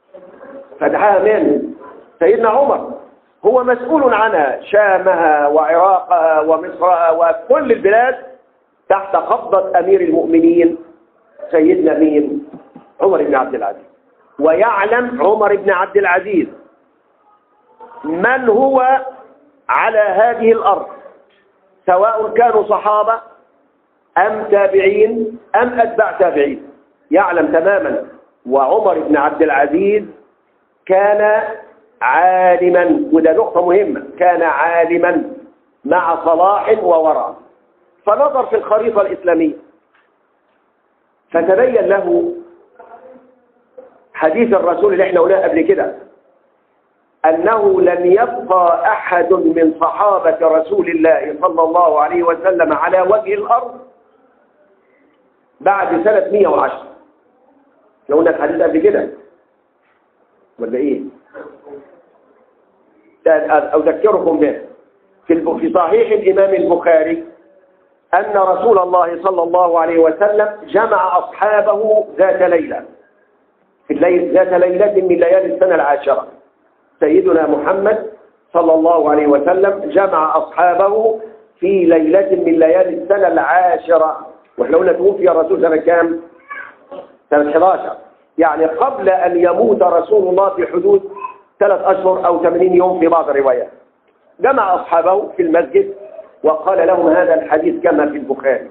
فتحها من سيدنا عمر هو مسؤول عنها شامها وعراقها ومصرها وكل البلاد تحت قبضة أمير المؤمنين سيدنا مين عمر بن عبد العزيز ويعلم عمر بن عبد العزيز من هو على هذه الأرض سواء كانوا صحابة أم تابعين أم أتباع تابعين يعلم تماما وعمر بن عبد العزيز كان عالما وده نقطة مهمة كان عالما مع صلاح وورع فنظر في الخريطة الإسلامية فتبين له حديث الرسول اللي احنا قلناه قبل كده أنه لم يبقى أحد من صحابة رسول الله صلى الله عليه وسلم على وجه الأرض بعد سنة 110 لو قلنا الحديث قبل كده ولا إيه أذكركم به في صحيح الإمام البخاري أن رسول الله صلى الله عليه وسلم جمع أصحابه ذات ليلة في الليل ذات ليلة من ليالي السنة العاشرة سيدنا محمد صلى الله عليه وسلم جمع أصحابه في ليلة من ليالي السنة العاشرة واحنا قلنا توفي الرسول سنة كام؟ سنة 11 يعني قبل أن يموت رسول الله في حدود ثلاث أشهر أو 80 يوم في بعض الروايات جمع أصحابه في المسجد وقال لهم هذا الحديث كما في البخاري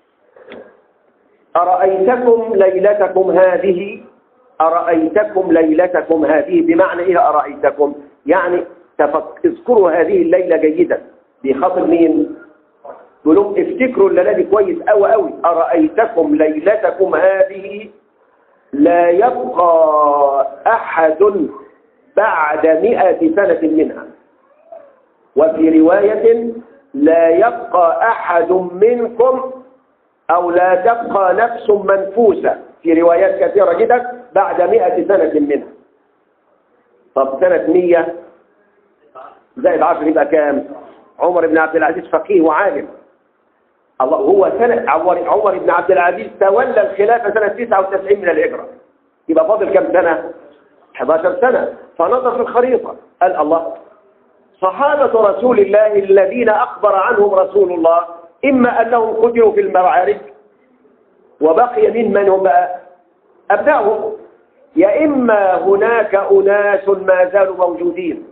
أرأيتكم ليلتكم هذه أرأيتكم ليلتكم هذه بمعنى إيه أرأيتكم يعني تفك... اذكروا هذه الليلة جيدا بخاطر مين يقولون افتكروا الليلة دي كويس أوي أوي أرأيتكم ليلتكم هذه لا يبقى أحد بعد مئة سنة منها وفي رواية لا يبقى أحد منكم أو لا تبقى نفس منفوسة في روايات كثيرة جدا بعد مئة سنة منها طب سنة مية زائد عشر يبقى كام عمر بن عبد العزيز فقيه وعالم الله هو سنة عمر, عمر بن عبد العزيز تولى الخلافة سنة 99 من الهجرة يبقى فاضل كم سنة 11 سنة فنظر في الخريطة قال الله صحابة رسول الله الذين أخبر عنهم رسول الله إما أنهم قتلوا في المعارك وبقي من من هم أبنائهم يا إما هناك أناس ما زالوا موجودين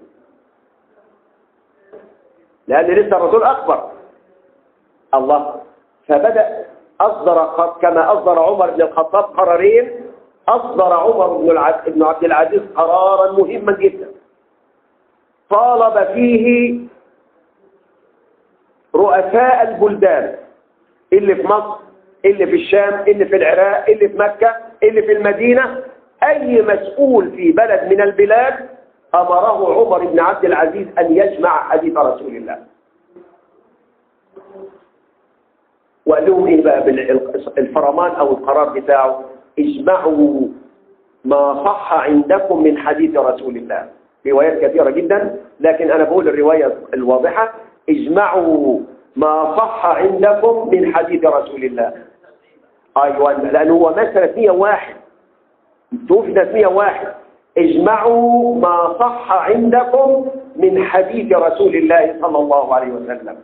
لأن لسه الرسول أخبر الله فبدأ أصدر كما أصدر عمر بن الخطاب قرارين أصدر عمر بن عبد العزيز قرارا مهما جدا طالب فيه رؤساء البلدان اللي في مصر اللي في الشام اللي في العراق اللي في مكة اللي في المدينة أي مسؤول في بلد من البلاد أمره عمر بن عبد العزيز أن يجمع حديث رسول الله وقال لهم إيه بقى الفرمان أو القرار بتاعه اجمعوا ما صح عندكم من حديث رسول الله روايات كثيرة جدا لكن أنا بقول الرواية الواضحة اجمعوا ما صح عندكم من حديث رسول الله أيوة لأنه هو مات سنة 101 توفي سنة 101 اجمعوا ما صح عندكم من حديث رسول الله صلى الله عليه وسلم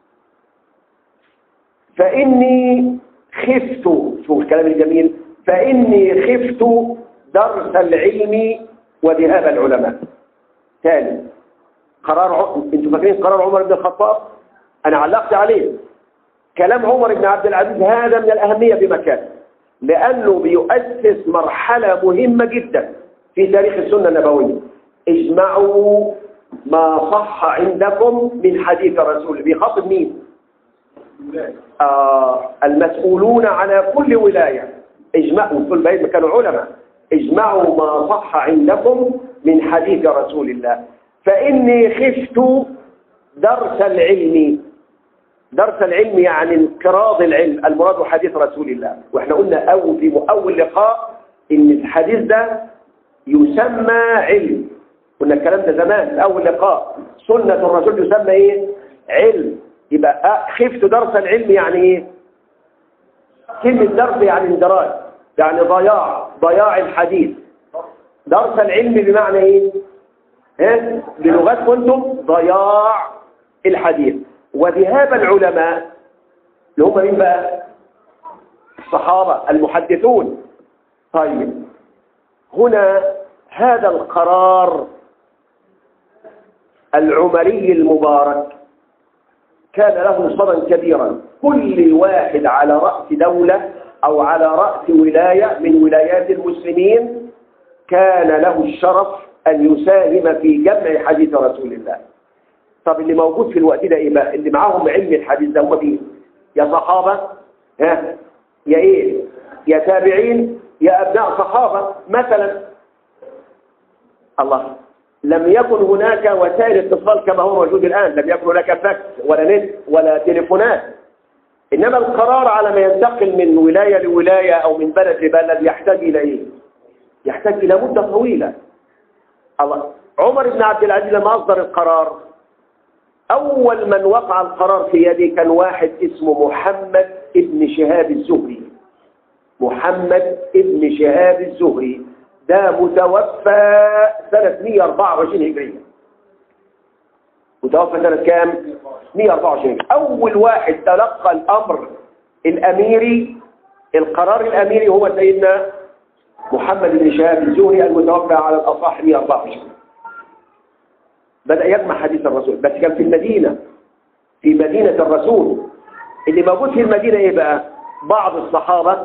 فإني خفت شوف الكلام الجميل فإني خفت درس العلم وذهاب العلماء ثاني قرار ع... انتوا فاكرين قرار عمر بن الخطاب انا علقت عليه كلام عمر بن عبد العزيز هذا من الأهمية بمكان لأنه بيؤسس مرحلة مهمة جدا في تاريخ السنة النبوية اجمعوا ما صح عندكم من حديث الرسول بيخاطب مين آه المسؤولون على كل ولاية اجمعوا كل بيت كانوا علماء اجمعوا ما صح عندكم من حديث رسول الله فإني خفت درس العلم درس العلم يعني انقراض العلم المراد حديث رسول الله واحنا قلنا أول في أول لقاء ان الحديث ده يسمى علم قلنا الكلام ده زمان في أول لقاء سنة الرسول يسمى ايه علم يبقى خفت درس العلم يعني ايه كلمة درس يعني اندراج يعني ضياع ضياع الحديث درس العلم بمعنى ايه ها بلغتكم انتم ضياع الحديث وذهاب العلماء اللي هم مين بقى الصحابة المحدثون طيب هنا هذا القرار العمري المبارك كان له صدى كبيرا كل واحد على رأس دولة أو على رأس ولاية من ولايات المسلمين كان له الشرف أن يساهم في جمع حديث رسول الله طب اللي موجود في الوقت ده إيه بقى اللي معاهم علم الحديث ده هم مين يا صحابة ها يا إيه يا تابعين يا أبناء صحابة مثلا الله لم يكن هناك وسائل اتصال كما هو موجود الآن لم يكن هناك فاكس ولا نت ولا تليفونات إنما القرار على ما ينتقل من ولاية لولاية أو من بلد لبلد يحتاج إلى إيه يحتاج إلى مدة طويلة الله عمر بن عبد العزيز لما أصدر القرار أول من وقع القرار في يده كان واحد اسمه محمد ابن شهاب الزهري محمد ابن شهاب الزهري ده متوفى سنة 124 هجرية متوفى سنة كام؟ 124 هجرية أول واحد تلقى الأمر الأميري القرار الأميري هو سيدنا محمد بن شهاب الزهري المتوفى على الأصح 124 بدأ يجمع حديث الرسول بس كان في المدينة في مدينة الرسول اللي موجود في المدينة ايه بقى بعض الصحابة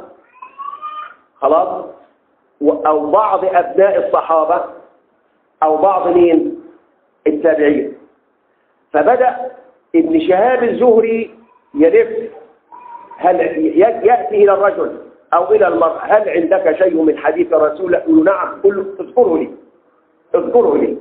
خلاص أو بعض أبناء الصحابة أو بعض مين التابعين فبدأ ابن شهاب الزهري يلف هل يأتي إلى الرجل أو إلى المرأة هل عندك شيء من حديث الرسول يقول نعم قل اذكره لي اذكره لي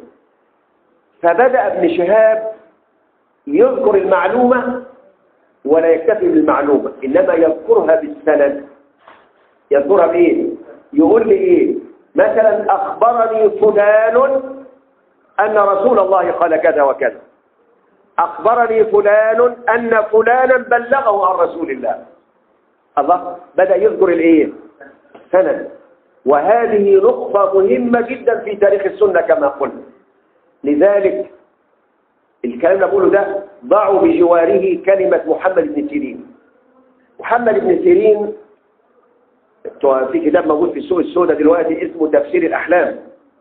فبدأ ابن شهاب يذكر المعلومة ولا يكتفي بالمعلومة إنما يذكرها بالسند يذكرها بإيه يقول لي إيه مثلا أخبرني فلان أن رسول الله قال كذا وكذا أخبرني فلان أن فلانا بلغه عن رسول الله الله بدأ يذكر الإيه سند وهذه نقطة مهمة جدا في تاريخ السنة كما قلنا لذلك الكلام اللي بقوله ده ضعوا بجواره كلمة محمد بن سيرين محمد بن سيرين في كتاب موجود في السوق السوداء دلوقتي اسمه تفسير الأحلام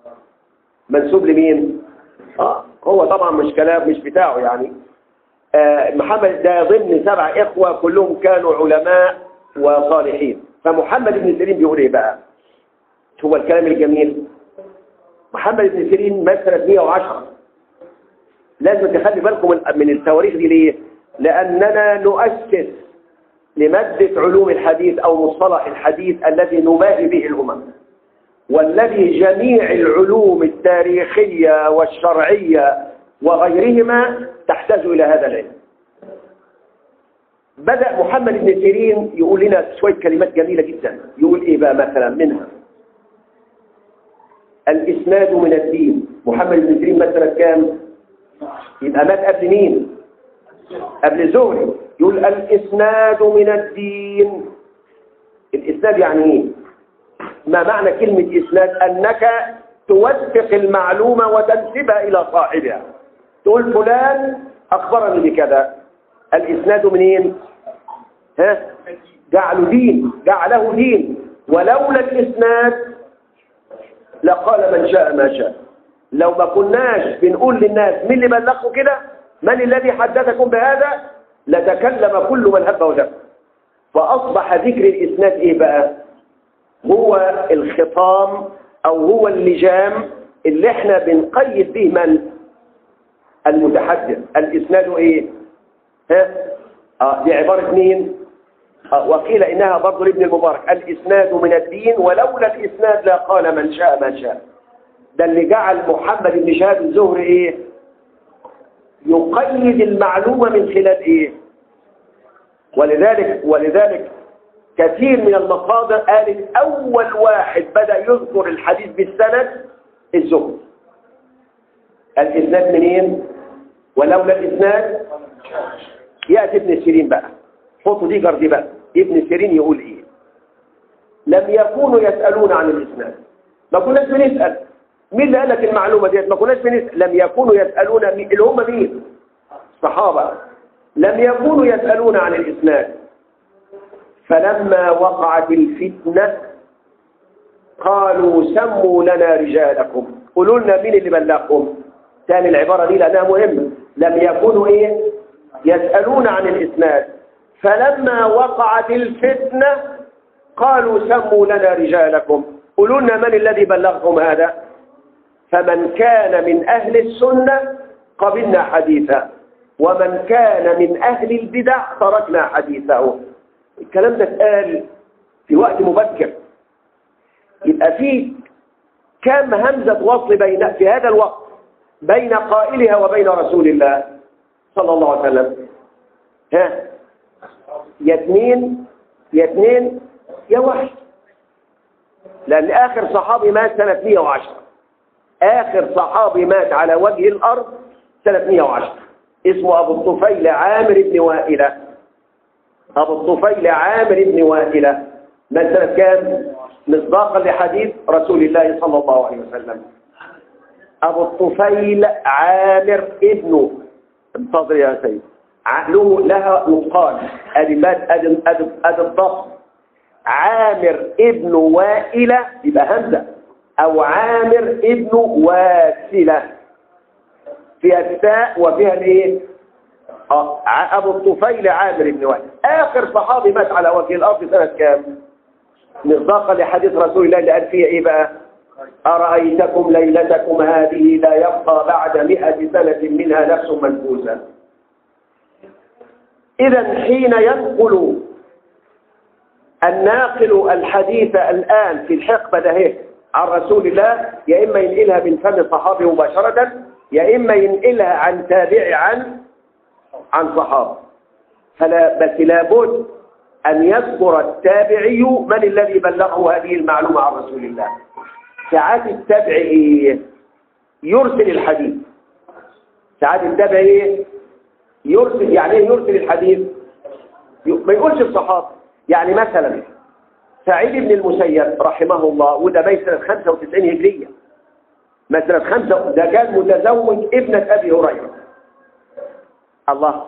منسوب لمين؟ آه هو طبعا مش كلام مش بتاعه يعني آه محمد ده ضمن سبع إخوة كلهم كانوا علماء وصالحين فمحمد بن سيرين بيقول ايه بقى هو الكلام الجميل محمد بن سيرين مات سنة 110 لازم تخلي بالكم من التواريخ دي ليه لأننا نؤسس لمادة علوم الحديث أو مصطلح الحديث الذي نباهي به الأمم والذي جميع العلوم التاريخية والشرعية وغيرهما تحتاج إلى هذا العلم بدأ محمد بن سيرين يقول لنا شوية كلمات جميلة جدا يقول إيه بقى مثلا منها الإسناد من الدين محمد بن سيرين مثلا كام يبقى مات قبل مين قبل زهري يقول الإسناد من الدين الإسناد يعني إيه ما معنى كلمة إسناد أنك توثق المعلومة وتنسبها إلى صاحبها تقول فلان أخبرني بكذا الإسناد منين ها جعله دين جعله دين ولولا الإسناد لقال من شاء ما شاء لو ما كناش بنقول للناس مين اللي بلغكم كده من الذي حدثكم بهذا لتكلم كل من هب ودب فأصبح ذكر الإسناد إيه بقى هو الخطام أو هو اللجام اللي احنا بنقيد به من المتحدث الإسناد إيه ها آه دي عبارة مين آه وقيل إنها برضو لابن المبارك الإسناد من الدين ولولا الإسناد لا قال من شاء ما شاء ده اللي جعل محمد بن شهاب الزهري إيه يقيد المعلومة من خلال إيه ولذلك ولذلك كثير من المصادر قالت أول واحد بدأ يذكر الحديث بالسند الزهري الإسناد منين ولولا الإسناد يأتي ابن سيرين بقى حطوا دي جردي بقى ابن سيرين يقول إيه لم يكونوا يسألون عن الإسناد ما كناش بنسأل مين اللي قال لك المعلومة ديت ما كناش بنسأل لم يكونوا يسألون مين اللي هم مين الصحابة لم يكونوا يسألون عن الإسناد فلما وقعت الفتنة قالوا سموا لنا رجالكم قولوا لنا مين اللي بلغكم ثاني العبارة دي لأنها مهمة لم يكونوا إيه يسألون عن الإسناد فلما وقعت الفتنة قالوا سموا لنا رجالكم قولوا لنا من الذي بلغكم هذا فمن كان من أهل السنة قبلنا حديثا ومن كان من أهل البدع تركنا حديثه الكلام ده اتقال في وقت مبكر يبقى في كم همزة وصل بين في هذا الوقت بين قائلها وبين رسول الله صلى الله عليه وسلم ها يا اثنين يا اثنين يا واحد لأن آخر صحابي مات سنة 110 آخر صحابي مات على وجه الأرض سنة 110 اسمه أبو الطفيل عامر بن وائلة أبو الطفيل عامر بن وائلة مات سنة كام؟ مصداقا لحديث رسول الله صلى الله عليه وسلم أبو الطفيل عامر ابنه انتظر يا سيد له لها نطقان ادي مات ادي ادي ادي الضبط عامر ابن وائلة يبقى همزة او عامر ابن واسلة فيها التاء وفيها الايه اه ابو الطفيل عامر ابن وائلة اخر صحابي مات على وجه الارض سنة كام مصداقا لحديث رسول الله اللي قال فيها ايه بقى أرأيتكم ليلتكم هذه لا يبقى بعد مئة سنة منها نفس منفوسة إذا حين ينقل الناقل الحديث الآن في الحقبة ده عن رسول الله يا إما ينقلها من فم صحابي مباشرة يا إما ينقلها عن تابع عن عن صحابة فلا بس لابد أن يذكر التابعي من الذي بلغه هذه المعلومة عن رسول الله ساعات التابع إيه؟ يرسل الحديث ساعات التابع إيه؟ يرسل يعني ايه يرسل الحديث ما يقولش الصحابة يعني مثلا سعيد بن المسيب رحمه الله وده ميت سنة 95 هجرية ما سنة 5 ده كان متزوج ابنة أبي هريرة الله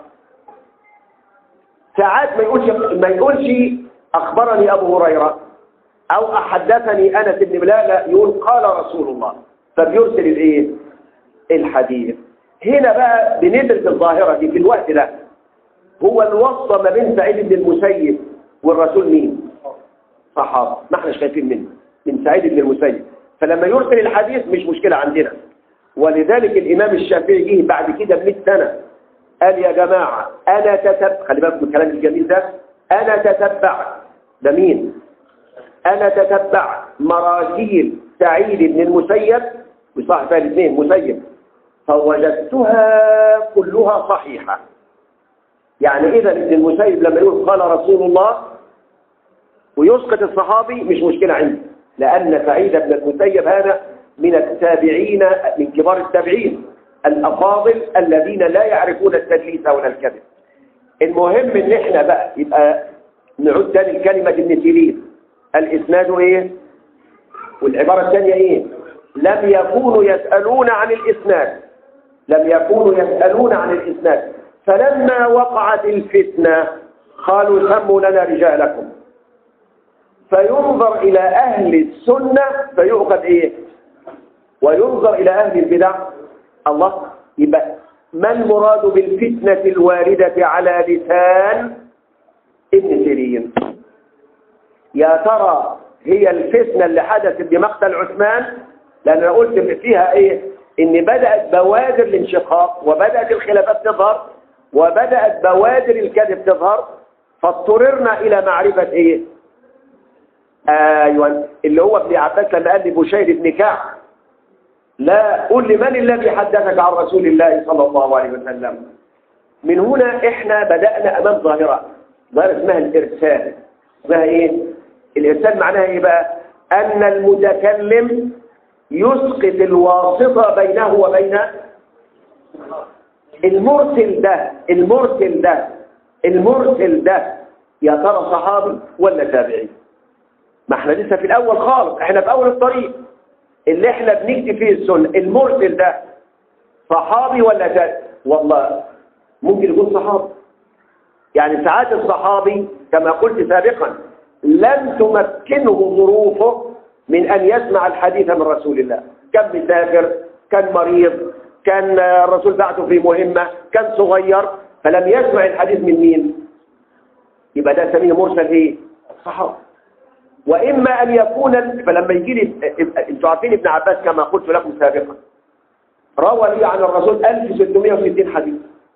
ساعات ما يقولش ما يقولش أخبرني أبو هريرة أو أحدثني أنس بن بلال يقول قال رسول الله فبيرسل الإيه الحديث هنا بقى بندرس الظاهرة دي في الوقت ده هو الوصى ما بين سعيد بن المسيب والرسول مين صحابة ما احنا شايفين منه من سعيد بن المسيب فلما يرسل الحديث مش مشكلة عندنا ولذلك الإمام الشافعي جه بعد كده ب 100 سنة قال يا جماعة أنا تتبع خلي بالك من الكلام الجميل ده أنا تتبع ده مين أنا تتبع مراسيل سعيد بن المسيب وصاحب الاثنين مسيب فوجدتها كلها صحيحة يعني إذا ابن المسيب لما يقول قال رسول الله ويسقط الصحابي مش مشكلة عندي لأن سعيد بن المسيب هذا من التابعين من كبار التابعين الأفاضل الذين لا يعرفون التدليس ولا الكذب المهم ان احنا بقى يبقى نعود تاني لكلمة ابن سيرين الإسناد ايه والعبارة الثانية ايه لم يكونوا يسألون عن الإسناد لم يكونوا يسألون عن الإسناد فلما وقعت الفتنة قالوا سموا لنا رجالكم فينظر إلى أهل السنة فيؤخذ إيه وينظر إلى أهل البدع الله يبقى ما المراد بالفتنة الواردة على لسان ابن سيرين يا ترى هي الفتنة اللي حدثت بمقتل عثمان لأن أنا قلت فيها إيه إن بدأت بوادر الانشقاق وبدأت الخلافات تظهر وبدأت بوادر الكذب تظهر فاضطررنا إلى معرفة إيه أيوة اللي هو ابن عباس لما قال لبشير بن كعب لا قل لي من الذي حدثك عن رسول الله صلى الله عليه وسلم من هنا احنا بدأنا أمام ظاهرة ظاهرة اسمها الإرسال اسمها إيه الإرسال معناها إيه بقى أن المتكلم يسقط الواسطة بينه وبين المرسل ده المرسل ده المرسل ده يا ترى صحابي ولا تابعي ما احنا لسه في الأول خالص احنا في أول الطريق اللي احنا بنكتب فيه السنة المرسل ده صحابي ولا تابعي والله ممكن يكون صحابي يعني ساعات الصحابي كما قلت سابقا لم تمكنه ظروفه من أن يسمع الحديث من رسول الله كان مسافر كان مريض كان الرسول بعثه في مهمة كان صغير فلم يسمع الحديث من مين يبقى ده سميه مرسل ايه صحابي وإما أن يكون فلما يجي لي انتوا عارفين ابن عباس كما قلت لكم سابقا روى لي عن الرسول 1660 حديث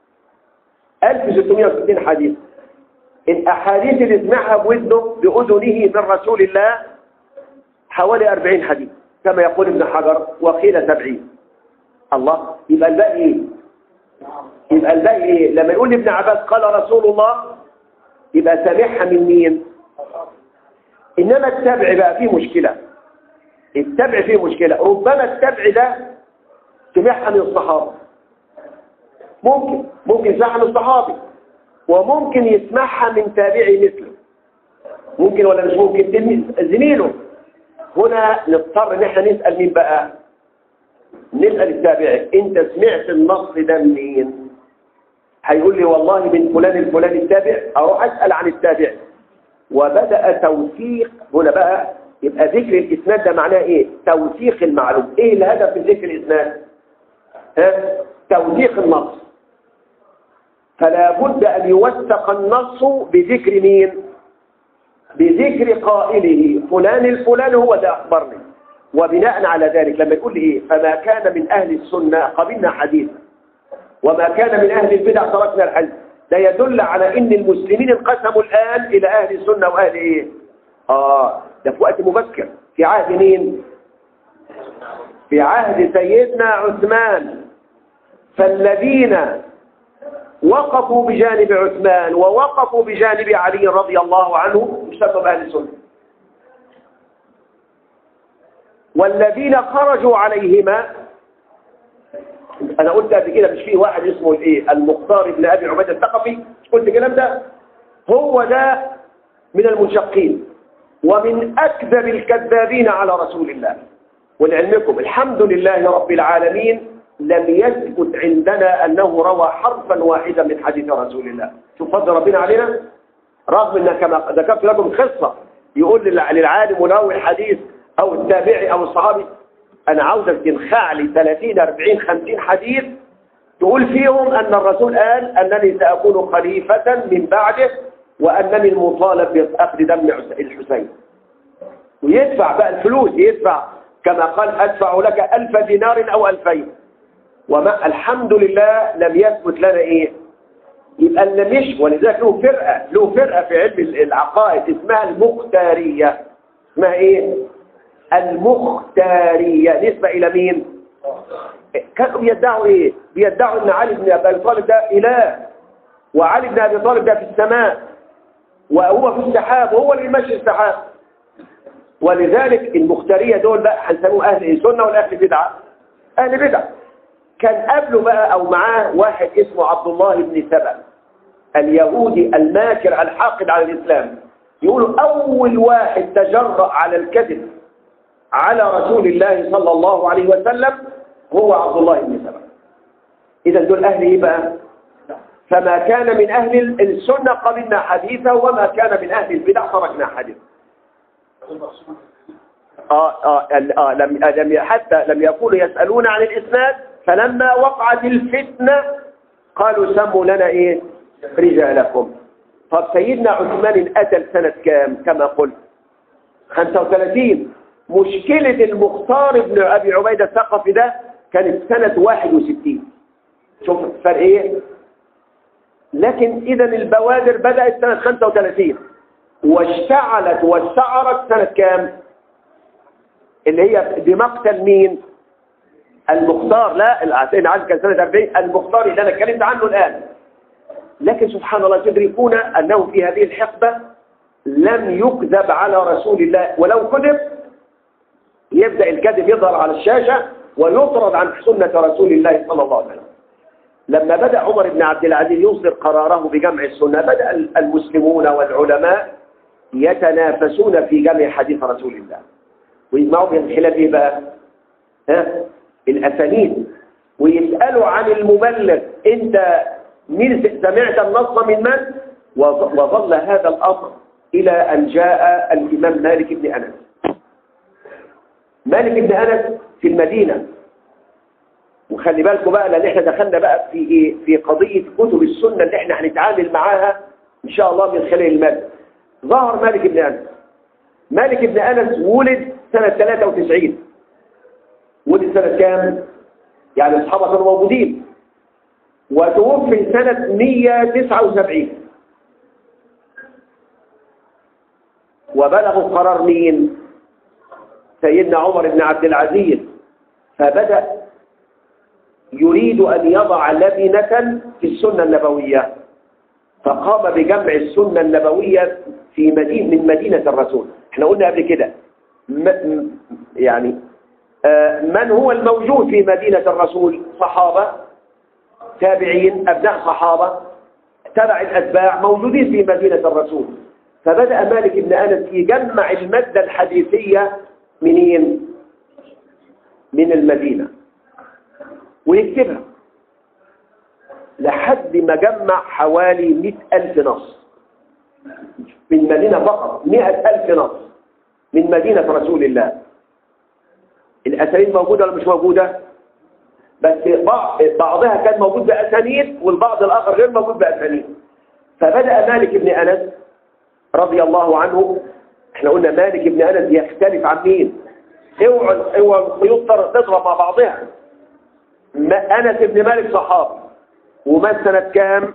1660 حديث الأحاديث اللي سمعها بودنه بأذنه من رسول الله حوالي 40 حديث كما يقول ابن حجر وقيل 70 الله يبقى الباقي ايه يبقى الباقي ايه لما يقول ابن عباس قال رسول الله يبقى سامعها من مين انما التبع بقى فيه مشكلة التبع فيه مشكلة ربما التبع ده سمعها من الصحابة ممكن ممكن يسمعها من الصحابي وممكن يسمعها من تابعي مثله ممكن ولا مش ممكن زميله هنا نضطر ان احنا نسأل مين بقى نسأل التابعي انت سمعت النص ده منين هيقول لي والله من فلان الفلاني التابع اروح اسأل عن التابع وبدأ توثيق هنا بقى يبقى ذكر الاسناد ده معناه ايه توثيق المعلوم ايه الهدف من ذكر الاسناد ها توثيق النص فلا بد ان يوثق النص بذكر مين بذكر قائله فلان الفلان هو ده اخبرني وبناء على ذلك لما يقول لي ايه فما كان من اهل السنه قبلنا حديثا وما كان من اهل البدع تركنا الحديث ده يدل على ان المسلمين انقسموا الان الى اهل السنه واهل ايه اه ده في وقت مبكر في عهد مين في عهد سيدنا عثمان فالذين وقفوا بجانب عثمان ووقفوا بجانب علي رضي الله عنه يسموا اهل السنه والذين خرجوا عليهما انا قلت قبل كده مش في واحد اسمه الايه المختار بن ابي عبيده الثقفي قلت الكلام ده هو ده من المنشقين ومن اكذب الكذابين على رسول الله ولعلمكم الحمد لله رب العالمين لم يثبت عندنا انه روى حرفا واحدا من حديث رسول الله شوف فضل ربنا علينا رغم ان كما ذكرت لكم قصه يقول للعالم وراوي الحديث او التابعي او الصحابي انا عاوزك تنخع لي 30 40 50 حديث تقول فيهم ان الرسول قال انني ساكون خليفه من بعده وانني المطالب باخذ دم الحسين ويدفع بقى الفلوس يدفع كما قال ادفع لك ألف دينار او ألفين وما الحمد لله لم يثبت لنا ايه يبقى النمش ولذلك له فرقه له فرقه في علم العقائد اسمها المختاريه اسمها ايه المختارية نسبة إلى مين كانوا بيدعوا إيه بيدعوا أن علي بن أبي طالب ده إله وعلي بن أبي طالب ده في السماء وهو في السحاب وهو اللي يمشي السحاب ولذلك المختارية دول بقى هنسموه أهل السنة ولا أهل بدعة أهل بدعة كان قبله بقى أو معاه واحد اسمه عبد الله بن سبأ اليهودي الماكر الحاقد على الإسلام يقولوا أول واحد تجرأ على الكذب على رسول الله صلى الله عليه وسلم هو عبد الله بن سبأ إذا دول أهل إيه بقى فما كان من أهل السنة قبلنا حديثا وما كان من أهل البدع تركنا حديثا آه آه آه لم لم حتى لم يكونوا يسألون عن الإسناد فلما وقعت الفتنة قالوا سموا لنا إيه رجالكم طب سيدنا عثمان أتى سنة كام كما قلت 35 مشكلة المختار ابن أبي عبيدة الثقفي ده كانت سنة 61 شوف الفرق ايه لكن إذا البوادر بدأت سنة 35 واشتعلت واستعرت سنة كام اللي هي بمقتل مين المختار لا العسين عز كان سنة 40 المختار اللي أنا اتكلمت عنه الآن لكن سبحان الله تدركون أنه في هذه الحقبة لم يكذب على رسول الله ولو كذب يبدأ الكذب يظهر على الشاشة ويطرد عن سنة رسول الله صلى الله عليه وسلم لما بدأ عمر بن عبد العزيز يصدر قراره بجمع السنة بدأ المسلمون والعلماء يتنافسون في جمع حديث رسول الله ويجمعوا بين خلاف ايه بقى ها الأسانيد ويسألوا عن المبلغ أنت مين سمعت النص من من وظل هذا الأمر إلى أن جاء الإمام مالك بن أنس مالك بن أنس في المدينة وخلي بالكم بقى لأن احنا دخلنا بقى في إيه؟ في قضية كتب السنة اللي احنا هنتعامل معاها إن شاء الله من خلال المال ظهر مالك بن أنس مالك بن أنس ولد سنة 93 ولد سنة كام؟ يعني أصحابه كانوا موجودين وتوفي سنة 179 وبلغوا قرار مين؟ سيدنا عمر بن عبد العزيز فبدأ يريد أن يضع لبنة في السنة النبوية فقام بجمع السنة النبوية في مدينة من مدينة الرسول احنا قلنا قبل كده يعني آه من هو الموجود في مدينة الرسول صحابة تابعين أبناء صحابة تبع الأتباع موجودين في مدينة الرسول فبدأ مالك بن أنس يجمع المادة الحديثية منين؟ من المدينة ويكتبها لحد ما جمع حوالي مئة ألف نص من مدينة فقط مئة ألف نص من مدينة رسول الله الأسانيد موجودة ولا مش موجودة بس بعضها كان موجود بأسانيد والبعض الآخر غير موجود بأسانيد فبدأ مالك بن أنس رضي الله عنه احنا قلنا مالك بن أنس يختلف عن مين اوعى اوعى الخيوط تضرب مع بعضها أنس بن مالك صحابي ومات سنة كام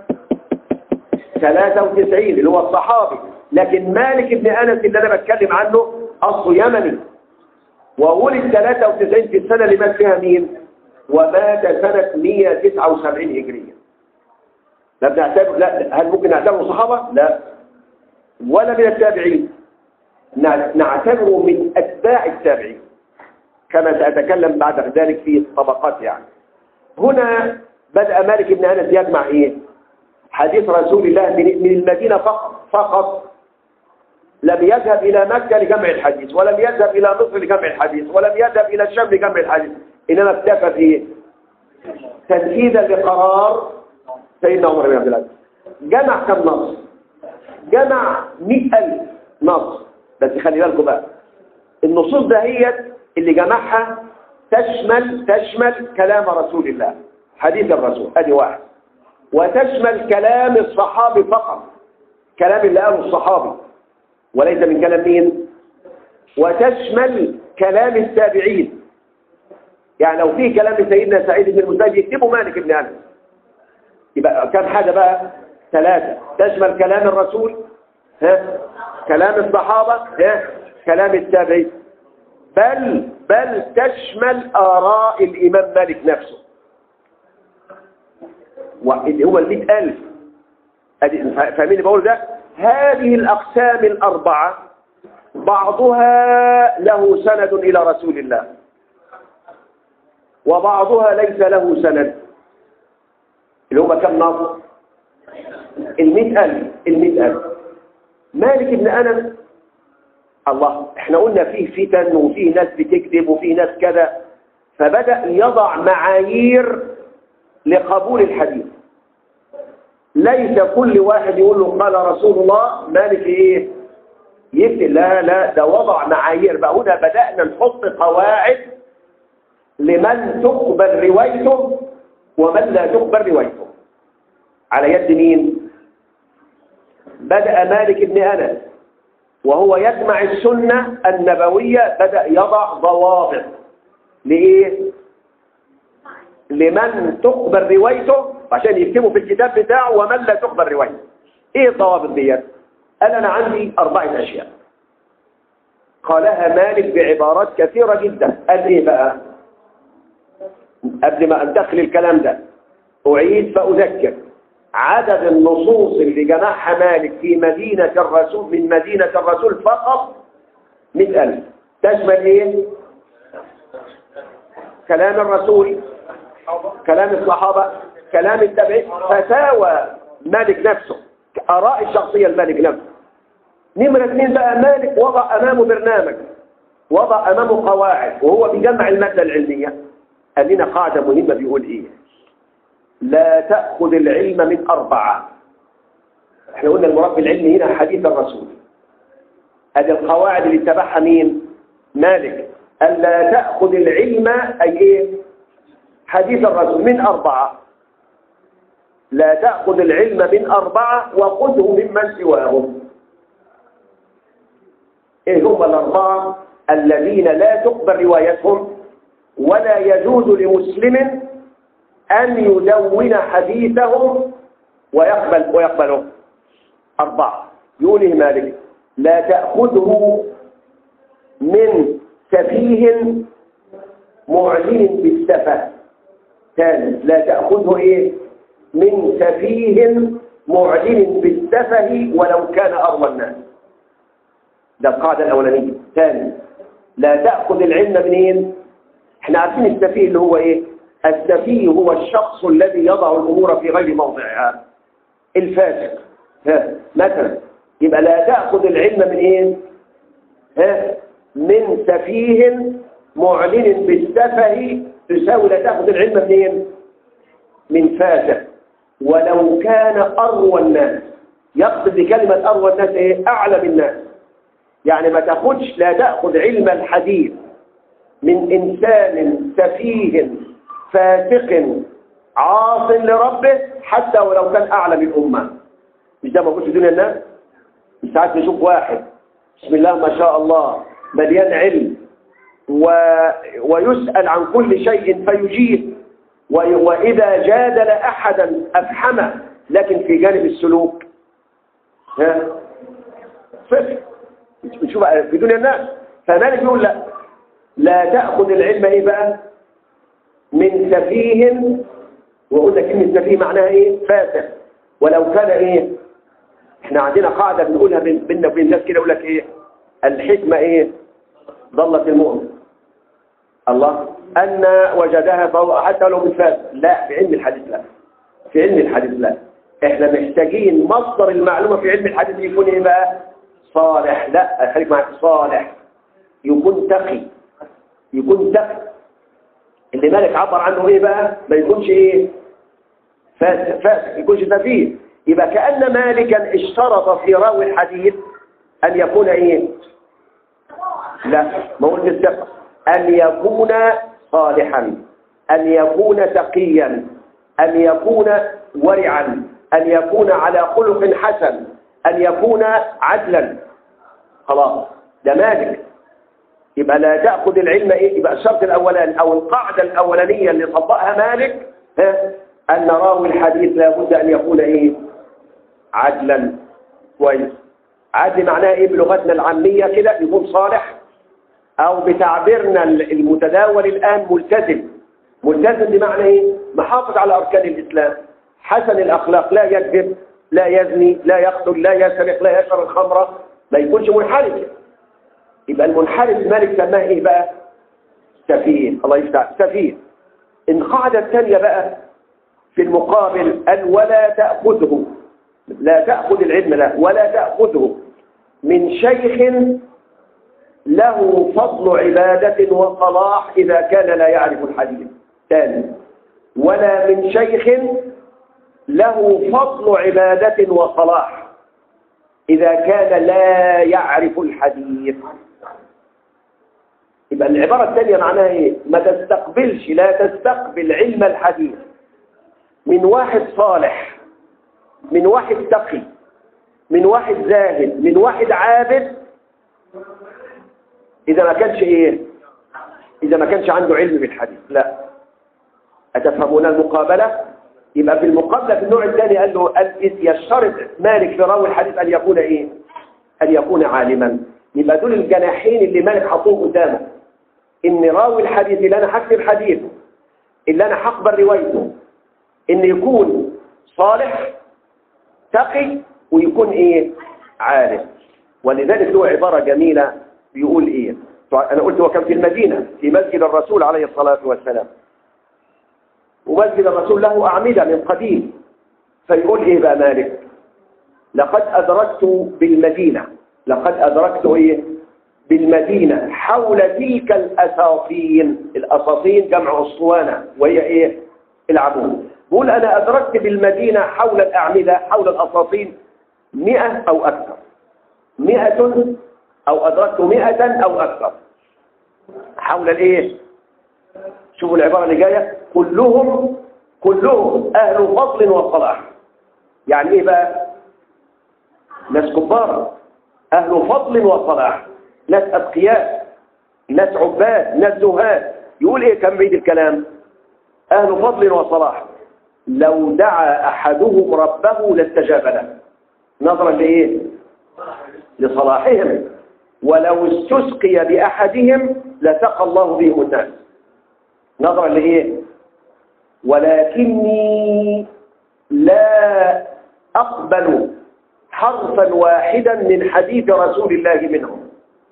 93 اللي هو الصحابي لكن مالك بن أنس اللي أنا بتكلم عنه أصله يمني وولد 93 في السنة اللي مات فيها مين ومات سنة 179 هجرية لا بنعتبر لا هل ممكن نعتبره صحابة لا ولا من التابعين نعتبره من أتباع التابعين كما سأتكلم بعد ذلك في الطبقات يعني هنا بدأ مالك بن أنس يجمع إيه حديث رسول الله من المدينة فقط فقط لم يذهب إلى مكة لجمع الحديث ولم يذهب إلى مصر لجمع الحديث ولم يذهب إلى الشام لجمع الحديث إنما اكتفى في تنفيذا لقرار سيدنا عمر بن عبد العزيز جمع كم نص جمع 100000 نص بس خلي بالكم بقى النصوص دهيت اللي جمعها تشمل تشمل كلام رسول الله حديث الرسول ادي واحد وتشمل كلام الصحابي فقط كلام اللي قاله الصحابي وليس من كلام مين وتشمل كلام التابعين يعني لو في كلام سيدنا سعيد بن المسيب يكتبه مالك بن انس يبقى كم حاجه بقى ثلاثه تشمل كلام الرسول ها كلام الصحابه ها كلام التابعين بل بل تشمل آراء الإمام مالك نفسه هو المئة ألف فاهمين بقول ده هذه الأقسام الأربعة بعضها له سند إلى رسول الله وبعضها ليس له سند اللي هو كم نص المئة ألف المئة ألف مالك بن أنس الله احنا قلنا فيه فتن وفيه ناس بتكذب وفيه ناس كذا فبدأ يضع معايير لقبول الحديث ليس كل واحد يقول له قال رسول الله مالك ايه يكتب لا لا ده وضع معايير بقى هنا بدأنا نحط قواعد لمن تقبل روايته ومن لا تقبل روايته على يد مين بدأ مالك بن أنس وهو يجمع السنة النبوية بدأ يضع ضوابط لإيه؟ لمن تقبل روايته عشان يكتبوا في الكتاب بتاعه ومن لا تقبل روايته ايه الضوابط ديت قال انا عندي اربعه اشياء قالها مالك بعبارات كثيرة جدا قال ايه بقى قبل ما انتقل الكلام ده اعيد فاذكر عدد النصوص اللي جمعها مالك في مدينة الرسول من مدينة الرسول فقط مئة ألف تشمل ايه كلام الرسول كلام الصحابة كلام التابعين فتاوى مالك نفسه آراء الشخصية المالك نفسه نمرة اثنين بقى مالك وضع أمامه برنامج وضع أمامه قواعد وهو بيجمع المادة العلمية قال لنا قاعدة مهمة بيقول إيه لا تأخذ العلم من أربعة احنا قلنا المراد بالعلم هنا حديث الرسول هذه القواعد اللي اتبعها مين مالك ألا تأخذ العلم أي إيه حديث الرسول من أربعة لا تأخذ العلم من أربعة وخذه ممن سواهم إيه هم الأربعة الذين لا تقبل روايتهم ولا يجوز لمسلم أن يدون حديثهم ويقبل ويقبله أربعة يقوله مالك لا تأخذه من سفيه معلن بالسفة ثاني لا تأخذه إيه من سفيه معلن بالسفه ولو كان أروى الناس ده القاعدة الأولانية ثاني لا تأخذ العلم منين احنا عارفين السفيه اللي هو ايه السفيه هو الشخص الذي يضع الأمور في غير موضعها الفاسق ها مثلا يبقى لا تأخذ العلم من ايه ها من سفيه معلن بالسفه تساوي لا تأخذ العلم منين من فاسق ولو كان أروى الناس يقصد بكلمة أروى الناس ايه أعلم الناس يعني ما تاخدش لا تأخذ علم الحديث من إنسان سفيه فاسق عاص لربه حتى ولو كان أعلم الأمة مش ده موجود في دنيا الناس ساعات نشوف واحد بسم الله ما شاء الله مليان علم و... ويسأل عن كل شيء فيجيب و... وإذا جادل أحدا أفحمه لكن في جانب السلوك ها صفر نشوف في دنيا الناس فمالك يقول لا لا تأخذ العلم ايه بقى من سفيه وقلنا كلمة سفيه معناها ايه فاسق ولو كان ايه احنا عندنا قاعدة بنقولها بيننا وبين الناس كده يقول لك ايه الحكمة ايه ضلت المؤمن الله أن وجدها فهو حتى لو بالفاسق لا في علم الحديث لا في علم الحديث لا احنا محتاجين مصدر المعلومة في علم الحديث يكون ايه بقى صالح لا خليك معك صالح يكون تقي يكون تقي اللي مالك عبر عنه ايه بقى ما يكونش ايه فاسق فاسق يكونش سفيه يبقى كأن مالكا اشترط في راوي الحديث أن يكون ايه لا ما قلت الثقة أن يكون صالحا أن يكون تقيا أن يكون ورعا أن يكون على خلق حسن أن يكون عدلا خلاص ده مالك يبقى لا تأخذ العلم إيه يبقى الشرط الأولاني أو القاعدة الأولانية اللي طبقها مالك ها أن راوي الحديث لابد أن يكون إيه عدلا كويس عدل معناها إيه بلغتنا العامية كده يكون صالح أو بتعبيرنا المتداول الآن ملتزم ملتزم بمعنى إيه محافظ على أركان الإسلام حسن الأخلاق لا يكذب لا يزني لا يقتل لا يسرق لا يشرب الخمرة ما يكونش منحرف يبقى المنحرف مالك سماه ايه بقى سفيه الله يفتح سفيه القاعدة الثانية بقى في المقابل أن ولا تأخذه لا تأخذ العلم لا ولا تأخذه من شيخ له فضل عبادة وصلاح إذا كان لا يعرف الحديث ثاني ولا من شيخ له فضل عبادة وصلاح إذا كان لا يعرف الحديث يبقى العبارة الثانية معناها إيه؟ ما تستقبلش لا تستقبل علم الحديث من واحد صالح من واحد تقي من واحد زاهد من واحد عابد إذا ما كانش إيه إذا ما كانش عنده علم بالحديث لا أتفهمون المقابلة يبقى في المقابلة في النوع الثاني قال له يشترط مالك في راوي الحديث أن يكون إيه أن يكون عالما يبقى دول الجناحين اللي مالك حاطوه قدامه إن راوي الحديث اللي أنا هكتب حديثه اللي أنا هقبل روايته إن يكون صالح تقي ويكون إيه عالم ولذلك له عبارة جميلة بيقول إيه أنا قلت هو كان في المدينة في مسجد الرسول عليه الصلاة والسلام ومسجد الرسول له أعمدة من قديم فيقول إيه بقى مالك لقد أدركت بالمدينة لقد أدركت إيه بالمدينة حول تلك الأساطين الأساطين جمع أسطوانة وهي إيه العمود بقول أنا أدركت بالمدينة حول الأعمدة حول الأساطين مئة أو أكثر مئة أو أدركت مئة أو أكثر حول الإيه شوفوا العبارة اللي جاية كلهم كلهم أهل فضل وصلاح يعني إيه بقى ناس كبار أهل فضل وصلاح ناس أتقياء ناس عباد ناس زهاد يقول إيه كم بعيد الكلام أهل فضل وصلاح لو دعا أحدهم ربه لاستجاب له نظرا لإيه لصلاحهم ولو استسقي بأحدهم لسقى الله بهم الناس نظرا لإيه ولكني لا أقبل حرفا واحدا من حديث رسول الله منهم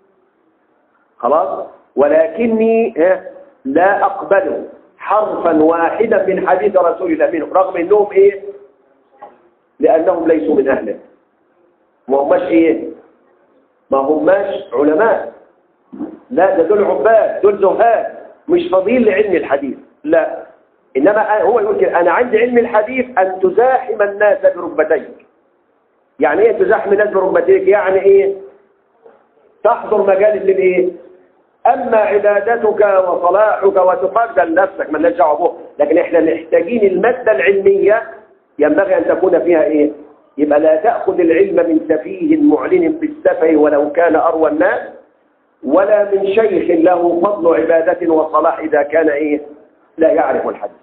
خلاص ولكني لا أقبل حرفا واحدا من حديث رسول الله منهم رغم انهم ايه لانهم ليسوا من اهله ما هماش ايه ما هماش علماء لا ده دول عباد دول زهاد مش فاضيين لعلم الحديث لا انما هو يقول كده انا عندي علم الحديث ان تزاحم الناس بركبتيك يعني ايه تزاحم الناس بركبتيك يعني ايه تحضر مجالس الايه أما عبادتك وصلاحك وتقدم نفسك ما لناش دعوه به لكن احنا محتاجين المادة العلمية ينبغي أن تكون فيها إيه يبقى لا تأخذ العلم من سفيه معلن بالسفه ولو كان أروى الناس ولا من شيخ له فضل عبادة وصلاح إذا كان إيه لا يعرف الحديث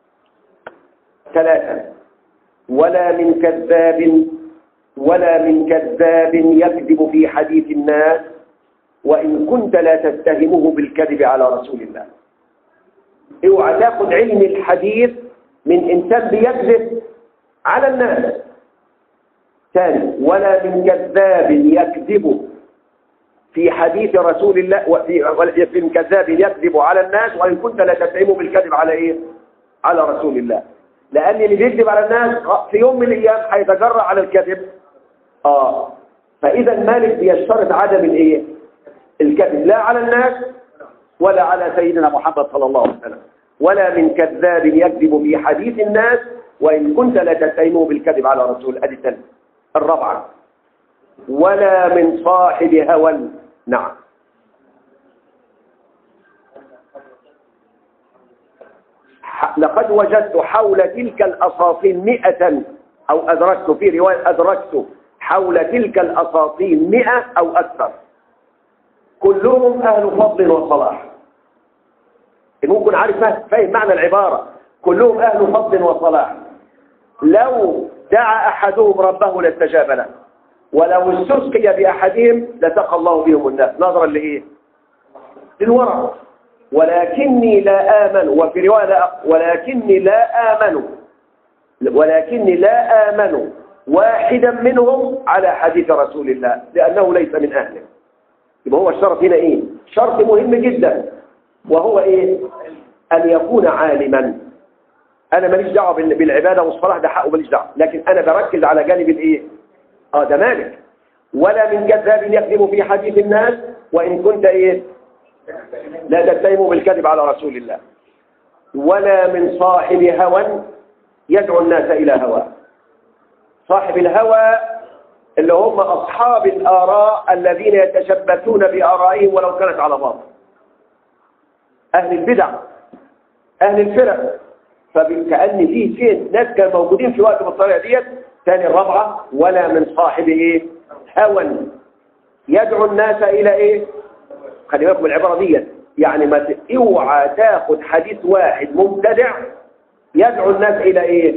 ثلاثا ولا من كذاب ولا من كذاب يكذب في حديث الناس وإن كنت لا تتهمه بالكذب على رسول الله اوعى تاخد علم الحديث من إنسان بيكذب على الناس ثاني ولا من كذاب يكذب في حديث رسول الله وفي من كذاب يكذب على الناس وإن كنت لا تتهمه بالكذب على إيه على رسول الله لأن اللي بيكذب على الناس في يوم من الأيام هيتجرأ على الكذب آه فإذا مالك بيشترط عدم الإيه الكذب لا على الناس ولا على سيدنا محمد صلى الله عليه وسلم ولا من كذاب يكذب في حديث الناس وإن كنت لا تتهمه بالكذب على رسول أدي الثالث الرابعة ولا من صاحب هوى نعم لقد وجدت حول تلك الأساطين مئة أو أدركت في رواية أدركت حول تلك الأساطين مئة أو أكثر كلهم أهل فضل وصلاح ممكن عارف فاهم معنى العبارة كلهم أهل فضل وصلاح لو دعا أحدهم ربه لاستجاب له ولو استسقي بأحدهم لتقى الله بهم الناس نظرا لإيه للورع ولكني لا آمن وفي رواية لا ولكني لا آمن ولكني لا آمن واحدا منهم على حديث رسول الله لأنه ليس من أهله يبقى هو الشرط هنا ايه شرط مهم جدا وهو ايه ان يكون عالما انا ماليش دعوه بالعباده والصلاه ده حقه ماليش دعوه لكن انا بركز على جانب الايه اه ده مالك ولا من كذاب يكذب في حديث الناس وان كنت ايه لا تتهموا بالكذب على رسول الله ولا من صاحب هوى يدعو الناس الى هواه صاحب الهوى اللي هم أصحاب الآراء الذين يتشبثون بآرائهم ولو كانت على باطل أهل البدع أهل الفرق فكأن في فين ناس كانوا موجودين في وقت بالطريقة ديت ثاني الرابعة ولا من صاحب إيه هوى يدعو الناس إلى إيه خلي بالكم العبارة ديت يعني ما اوعى تاخد حديث واحد مبتدع يدعو الناس إلى إيه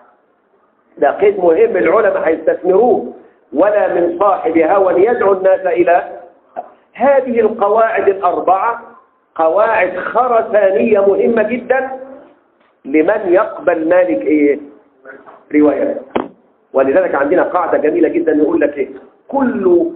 ده قيد مهم العلماء هيستثمروه ولا من صاحب هوى يدعو الناس إلى هذه القواعد الأربعة قواعد خرسانية مهمة جدا لمن يقبل مالك إيه رواية ولذلك عندنا قاعدة جميلة جدا نقول لك إيه كل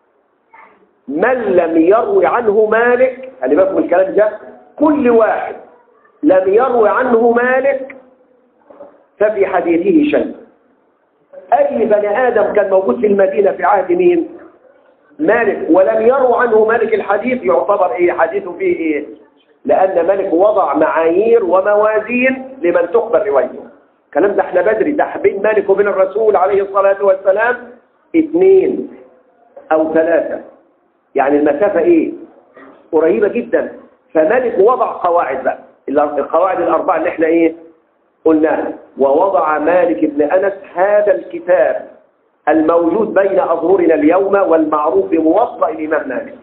من لم يروي عنه مالك خلي بالكم الكلام ده كل واحد لم يروي عنه مالك ففي حديثه شيء أي بني آدم كان موجود في المدينة في عهد مين مالك ولم يروا عنه مالك الحديث يعتبر ايه حديثه فيه ايه لان مالك وضع معايير وموازين لمن تقبل روايته الكلام ده احنا بدري ده بين مالك وبين الرسول عليه الصلاة والسلام اثنين او ثلاثة يعني المسافة ايه قريبة جدا فمالك وضع قواعد بقى القواعد الاربعة اللي احنا ايه قلناها ووضع مالك بن انس هذا الكتاب الموجود بين اظهرنا اليوم والمعروف بموطأ الامام مالك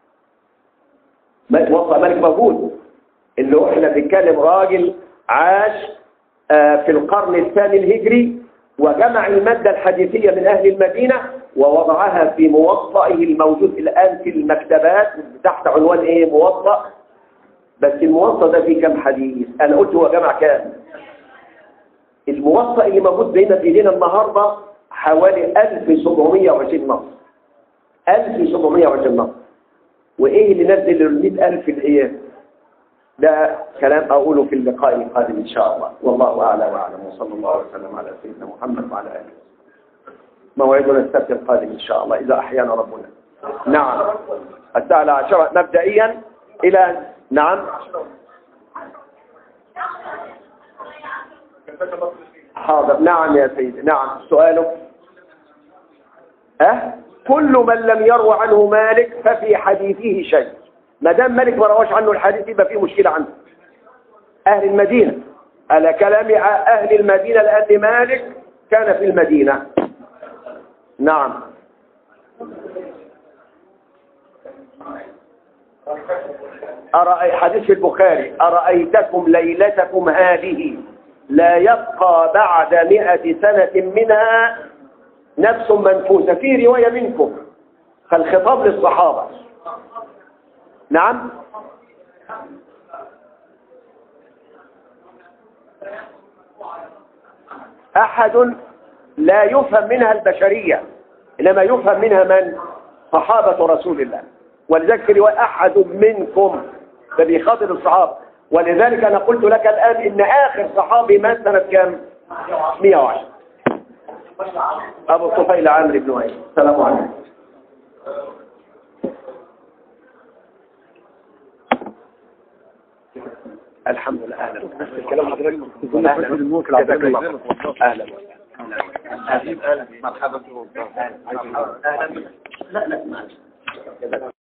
موطأ مالك موجود اللي هو احنا بنتكلم راجل عاش في القرن الثاني الهجري وجمع المادة الحديثية من أهل المدينة ووضعها في موطئه الموجود الآن في المكتبات تحت عنوان إيه موطأ بس الموطأ ده فيه كم حديث أنا قلت هو جمع كام الموطأ اللي موجود بين بيدينا النهاردة حوالي 1720 نص 1720 نص وإيه اللي نزل ال 100000 الإيه ده كلام أقوله في اللقاء القادم إن شاء الله والله أعلى وأعلم وصلى الله وسلم على سيدنا محمد وعلى آله موعدنا السبت القادم إن شاء الله إذا أحيانا ربنا نعم الساعة العاشرة مبدئيا إلى نعم حاضر نعم يا سيدي نعم سؤاله أه؟ كل من لم يروى عنه مالك ففي حديثه شيء ما دام مالك ما رواش عنه الحديث يبقى فيه مشكلة عنده أهل المدينة على كلام أهل المدينة لأن مالك كان في المدينة نعم أرأي حديث البخاري أرأيتكم ليلتكم هذه لا يبقى بعد مئة سنة منها نفس منفوسة في رواية منكم فالخطاب للصحابة نعم أحد لا يفهم منها البشرية إنما يفهم منها من صحابة رسول الله ولذلك في رواية أحد منكم ده بيخاطب الصحابة ولذلك أنا قلت لك الآن إن آخر صحابي مات سنة كام 110 أبو طفيل عامر بن وائل السلام عليكم الحمد لله اهلا الكلام حضرتك اهلا اهلا اهلا مرحبا اهلا لا لا